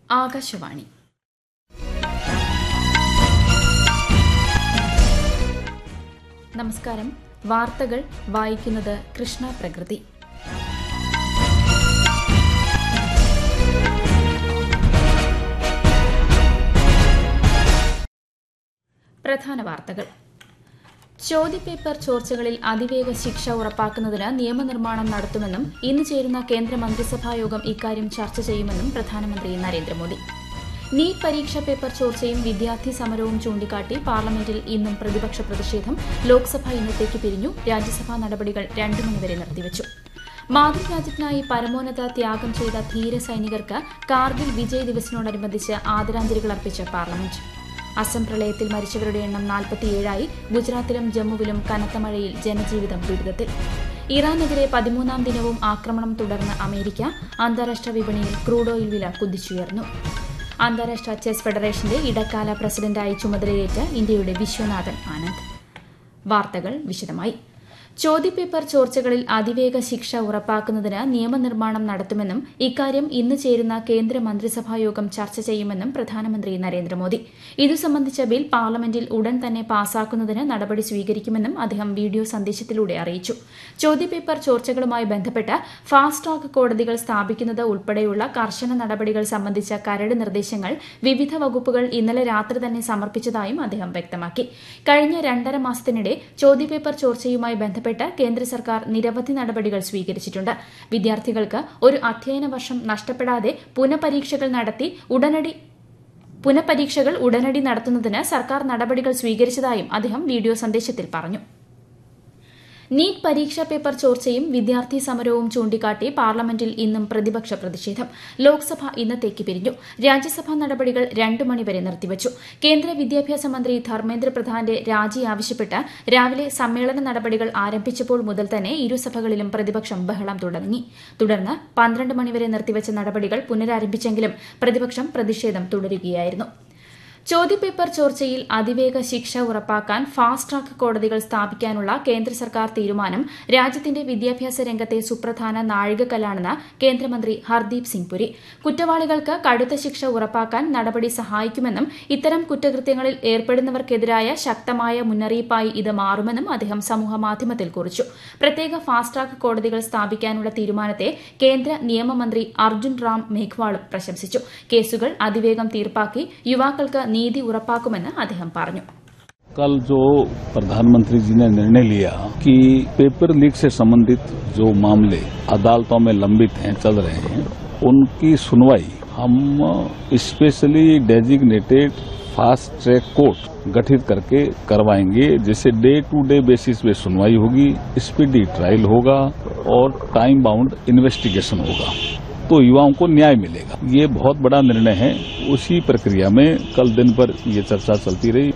ആകാശവാണി നമസ്കാരം വാർത്തകൾ വായിക്കുന്നത് കൃഷ്ണ പ്രകൃതി പ്രധാന വാർത്തകൾ ചോദ്യപേപ്പർ ചോർച്ചകളിൽ അതിവേഗ ശിക്ഷ ഉറപ്പാക്കുന്നതിന് നിയമനിർമ്മാണം നടത്തുമെന്നും ഇന്ന് ചേരുന്ന കേന്ദ്ര മന്ത്രിസഭാ യോഗം ഇക്കാര്യം ചർച്ച ചെയ്യുമെന്നും പ്രധാനമന്ത്രി നരേന്ദ്രമോദി നീറ്റ് പരീക്ഷാ പേപ്പർ ചോർച്ചയും വിദ്യാർത്ഥി സമരവും ചൂണ്ടിക്കാട്ടി പാർലമെന്റിൽ ഇന്നും പ്രതിപക്ഷ പ്രതിഷേധം ലോക്സഭ ഇന്നത്തേക്ക് പിരിഞ്ഞു രാജ്യസഭാ നടപടികൾ രണ്ടു മണിവരെ നിർത്തിവച്ചു മാതൃരാജ്യത്തിനായി പരമോന്നത ത്യാഗം ചെയ്ത ധീര സൈനികർക്ക് കാർഗിൽ വിജയ് ദിവസിനോടനുബന്ധിച്ച് ആദരാഞ്ജലികൾ അർപ്പിച്ച് പാർലമെന്റ് അസം പ്രളയത്തിൽ മരിച്ചവരുടെ എണ്ണം നാൽപ്പത്തിയേഴായി ഗുജറാത്തിലും ജമ്മുവിലും കനത്ത മഴയിൽ ജനജീവിതം ദുരിതത്തിൽ ഇറാനെതിരെ പതിമൂന്നാം ദിനവും ആക്രമണം തുടർന്ന് അമേരിക്ക അന്താരാഷ്ട്ര വിപണിയിൽ ക്രൂഡ് ഓയിൽ വില കുതിച്ചുയർന്നു അന്താരാഷ്ട്ര ചെസ് ഫെഡറേഷന്റെ ഇടക്കാല പ്രസിഡന്റായി ചുമതലയേറ്റ ഇന്ത്യയുടെ വിശ്വനാഥൻ ആനന്ദ് വാർത്തകൾ വിശദമായി ചോദ്യപേപ്പർ ചോർച്ചകളിൽ അതിവേഗ ശിക്ഷ ഉറപ്പാക്കുന്നതിന് നിയമനിർമ്മാണം നടത്തുമെന്നും ഇക്കാര്യം ഇന്ന് ചേരുന്ന കേന്ദ്ര മന്ത്രിസഭാ യോഗം ചർച്ച ചെയ്യുമെന്നും പ്രധാനമന്ത്രി നരേന്ദ്രമോദി ഇതു സംബന്ധിച്ച ബിൽ പാർലമെന്റിൽ ഉടൻ തന്നെ പാസാക്കുന്നതിന് നടപടി സ്വീകരിക്കുമെന്നും അദ്ദേഹം വീഡിയോ സന്ദേശത്തിലൂടെ അറിയിച്ചു ചോദ്യപേപ്പർ ചോർച്ചകളുമായി ബന്ധപ്പെട്ട് ഫാസ്റ്റ് ട്രാക്ക് കോടതികൾ സ്ഥാപിക്കുന്നത് ഉൾപ്പെടെയുള്ള കർശന നടപടികൾ സംബന്ധിച്ച കരട് നിർദ്ദേശങ്ങൾ വിവിധ വകുപ്പുകൾ ഇന്നലെ രാത്രി തന്നെ സമർപ്പിച്ചതായും അദ്ദേഹം വ്യക്തമാക്കി കഴിഞ്ഞ രണ്ടര മാസത്തിനിടെ ചോദ്യപേപ്പർ ചോർച്ചയുമായി ബന്ധപ്പെട്ട് കേന്ദ്ര സർക്കാർ നിരവധി നടപടികൾ സ്വീകരിച്ചിട്ടുണ്ട് വിദ്യാർത്ഥികൾക്ക് ഒരു അധ്യയന വർഷം നഷ്ടപ്പെടാതെ പുനഃപരീക്ഷകൾ നടത്തി ഉടനടി പുനഃപരീക്ഷകൾ ഉടനടി നടത്തുന്നതിന് സർക്കാർ നടപടികൾ സ്വീകരിച്ചതായും അദ്ദേഹം വീഡിയോ സന്ദേശത്തിൽ പറഞ്ഞു നീറ്റ് പരീക്ഷാ പേപ്പർ ചോർച്ചയും വിദ്യാർത്ഥി സമരവും ചൂണ്ടിക്കാട്ടി പാർലമെന്റിൽ ഇന്നും പ്രതിപക്ഷ പ്രതിഷേധം ലോക്സഭ ഇന്നത്തേക്ക് പിരിഞ്ഞു രാജ്യസഭാ നടപടികൾ രണ്ടു മണിവരെ നിർത്തിവച്ചു കേന്ദ്ര വിദ്യാഭ്യാസ മന്ത്രി ധർമ്മേന്ദ്ര പ്രധാന്റെ രാജി ആവശ്യപ്പെട്ട് രാവിലെ സമ്മേളന നടപടികൾ ആരംഭിച്ചപ്പോൾ മുതൽ തന്നെ ഇരുസഭകളിലും പ്രതിപക്ഷം ബഹളം തുടങ്ങി തുടർന്ന് പന്ത്രണ്ട് മണിവരെ നിർത്തിവച്ച നടപടികൾ പുനരാരംഭിച്ചെങ്കിലും പ്രതിപക്ഷം പ്രതിഷേധം തുടരുകയായിരുന്നു ചോദ്യപേപ്പർ ചോർച്ചയിൽ അതിവേഗ ശിക്ഷ ഉറപ്പാക്കാൻ ഫാസ്റ്റ് ട്രാക്ക് കോടതികൾ സ്ഥാപിക്കാനുള്ള കേന്ദ്ര സർക്കാർ തീരുമാനം രാജ്യത്തിന്റെ വിദ്യാഭ്യാസ രംഗത്തെ സുപ്രധാന നാഴികക്കല്ലാണെന്ന് കേന്ദ്രമന്ത്രി ഹർദീപ് സിംഗ് പുരി കുറ്റവാളികൾക്ക് കടുത്ത ശിക്ഷ ഉറപ്പാക്കാൻ നടപടി സഹായിക്കുമെന്നും ഇത്തരം കുറ്റകൃത്യങ്ങളിൽ ഏർപ്പെടുന്നവർക്കെതിരായ ശക്തമായ മുന്നറിയിപ്പായി ഇത് മാറുമെന്നും അദ്ദേഹം സമൂഹമാധ്യമത്തിൽ കുറിച്ചു പ്രത്യേക ഫാസ്റ്റ് ട്രാക്ക് കോടതികൾ സ്ഥാപിക്കാനുള്ള തീരുമാനത്തെ കേന്ദ്ര നിയമമന്ത്രി അർജുൻ റാം മേഘ്വാളും പ്രശംസിച്ചു കേസുകൾ അതിവേഗം തീർപ്പാക്കി യുവാക്കൾക്ക് നീതി ഉറപ്പാക്കുമെന്ന് അദ്ദേഹം പറഞ്ഞു कल जो प्रधानमंत्री जी ने निर्णय लिया कि पेपर लीक से संबंधित जो मामले अदालतों में लंबित हैं चल रहे हैं उनकी सुनवाई हम specially designated fast track court गठित करके करवाएंगे जिससे डे टू डे बेसिस पे सुनवाई होगी स्पीडी ट्रायल होगा और टाइम बाउंड इन्वेस्टिगेशन होगा तो युवाओं को न्याय मिलेगा ये बहुत बड़ा निर्णय है उसी प्रक्रिया में कल दिन भर ये चर्चा चलती रही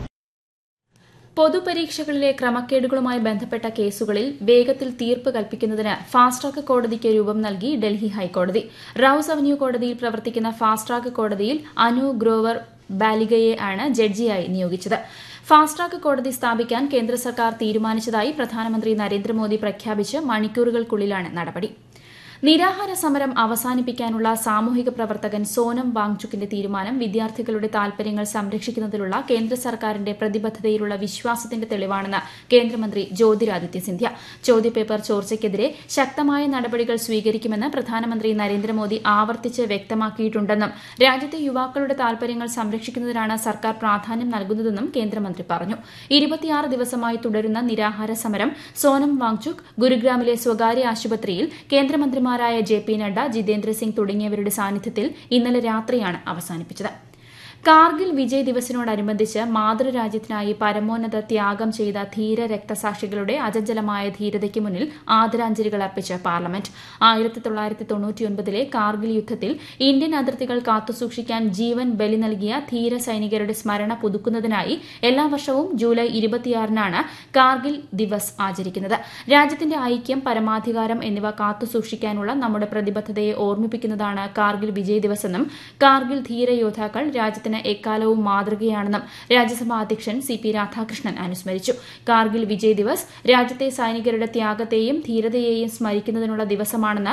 പൊതുപരീക്ഷകളിലെ ക്രമക്കേടുകളുമായി ബന്ധപ്പെട്ട കേസുകളിൽ വേഗത്തിൽ തീർപ്പ് കൽപ്പിക്കുന്നതിന് ഫാസ്റ്റ് ട്രാക്ക് കോടതിക്ക് രൂപം നൽകി ഡൽഹി ഹൈക്കോടതി റൌസ് അവന്യൂ കോടതിയിൽ പ്രവർത്തിക്കുന്ന ഫാസ്റ്റ് ട്രാക്ക് കോടതിയിൽ അനു ഗ്രോവർ ബാലിഗയെ ആണ് ജഡ്ജിയായി നിയോഗിച്ചത് ഫാസ്റ്റ് ട്രാക്ക് കോടതി സ്ഥാപിക്കാൻ കേന്ദ്ര സർക്കാർ തീരുമാനിച്ചതായി പ്രധാനമന്ത്രി നരേന്ദ്രമോദി പ്രഖ്യാപിച്ച് മണിക്കൂറുകൾക്കുള്ളിലാണ് നടപടി നിരാഹാര സമരം അവസാനിപ്പിക്കാനുള്ള സാമൂഹിക പ്രവർത്തകൻ സോനം വാങ്ചുക്കിന്റെ തീരുമാനം വിദ്യാർത്ഥികളുടെ താൽപര്യങ്ങൾ സംരക്ഷിക്കുന്നതിലുള്ള കേന്ദ്ര സർക്കാരിന്റെ പ്രതിബദ്ധതയിലുള്ള വിശ്വാസത്തിന്റെ തെളിവാണെന്ന് കേന്ദ്രമന്ത്രി ജ്യോതിരാദിത്യ സിന്ധ്യ ചോദ്യപേപ്പർ ചോർച്ചയ്ക്കെതിരെ ശക്തമായ നടപടികൾ സ്വീകരിക്കുമെന്ന് പ്രധാനമന്ത്രി നരേന്ദ്രമോദി ആവർത്തിച്ച് വ്യക്തമാക്കിയിട്ടുണ്ടെന്നും രാജ്യത്തെ യുവാക്കളുടെ താൽപര്യങ്ങൾ സംരക്ഷിക്കുന്നതിനാണ് സർക്കാർ പ്രാധാന്യം നൽകുന്നതെന്നും കേന്ദ്രമന്ത്രി പറഞ്ഞു ഇരുപത്തിയാറ് ദിവസമായി തുടരുന്ന നിരാഹാര സമരം സോനം വാങ്ചുക് ഗുരുഗ്രാമിലെ സ്വകാര്യ ആശുപത്രിയിൽ കേന്ദ്രമന്ത്രിമാർ മന്ത്രിമാരായ ജെ പി നഡ്ഡ ജിതേന്ദ്ര സിംഗ് തുടങ്ങിയവരുടെ സാന്നിധ്യത്തിൽ ഇന്നലെ രാത്രിയാണ് അവസാനിപ്പിച്ചത് കാർഗിൽ വിജയ് ദിവസിനോടനുബന്ധിച്ച് മാതൃരാജ്യത്തിനായി പരമോന്നത ത്യാഗം ചെയ്ത ധീര രക്തസാക്ഷികളുടെ അജഞ്ചലമായ ധീരതയ്ക്ക് മുന്നിൽ ആദരാഞ്ജലികൾ അർപ്പിച്ച് പാർലമെന്റ് ആയിരത്തി തൊള്ളായിരത്തി തൊണ്ണൂറ്റിയൊൻപതിലെ കാർഗിൽ യുദ്ധത്തിൽ ഇന്ത്യൻ അതിർത്തികൾ കാത്തുസൂക്ഷിക്കാൻ ജീവൻ ബലി നൽകിയ ധീര സൈനികരുടെ സ്മരണ പുതുക്കുന്നതിനായി എല്ലാ വർഷവും ജൂലൈ ഇരുപത്തിയാറിനാണ് കാർഗിൽ ദിവസ് ആചരിക്കുന്നത് രാജ്യത്തിന്റെ ഐക്യം പരമാധികാരം എന്നിവ കാത്തുസൂക്ഷിക്കാനുള്ള നമ്മുടെ പ്രതിബദ്ധതയെ ഓർമ്മിപ്പിക്കുന്നതാണ് കാർഗിൽ വിജയ് ദിവസ് എന്നും കാർഗിൽ ധീര യോദ്ധാക്കൾ രാജ്യത്തിന് എക്കാലവും മാതൃകയാണെന്നും രാജ്യസഭാ അധ്യക്ഷൻ സി പി രാധാകൃഷ്ണൻ അനുസ്മരിച്ചു കാർഗിൽ വിജയ് ദിവസ് രാജ്യത്തെ സൈനികരുടെ ത്യാഗത്തെയും ധീരതയെയും സ്മരിക്കുന്നതിനുള്ള ദിവസമാണെന്ന്